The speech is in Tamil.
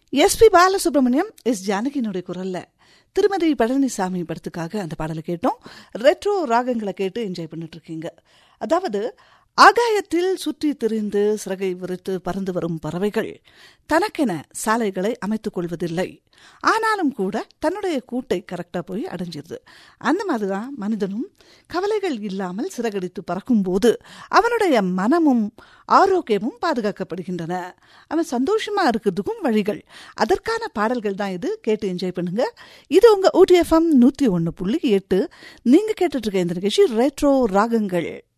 எஸ்பி பாலசுப்ரமணியம் எஸ் ஜானகியினுடைய குரல்ல திருமதி பழனிசாமி படத்துக்காக அந்த பாடலை கேட்டோம் ரெட்ரோ ராகங்களை கேட்டு என்ஜாய் பண்ணிட்டு இருக்கீங்க அதாவது ஆகாயத்தில் சுற்றி திரிந்து சிறகை விரித்து பறந்து வரும் பறவைகள் தனக்கென சாலைகளை அமைத்துக் கொள்வதில்லை ஆனாலும் கூட தன்னுடைய கூட்டை கரெக்டாக போய் அடைஞ்சிருது அந்த மாதிரிதான் மனிதனும் கவலைகள் இல்லாமல் சிறகடித்து பறக்கும்போது அவனுடைய மனமும் ஆரோக்கியமும் பாதுகாக்கப்படுகின்றன அவன் சந்தோஷமா இருக்கிறதுக்கும் வழிகள் அதற்கான பாடல்கள் தான் இது கேட்டு என்ஜாய் பண்ணுங்க இது உங்க ஓடிஎஃப்எம் நூத்தி ஒன்று புள்ளி எட்டு நீங்க கேட்டுட்டு இருக்க இந்த நிகழ்ச்சி ரெட்ரோ ராகங்கள்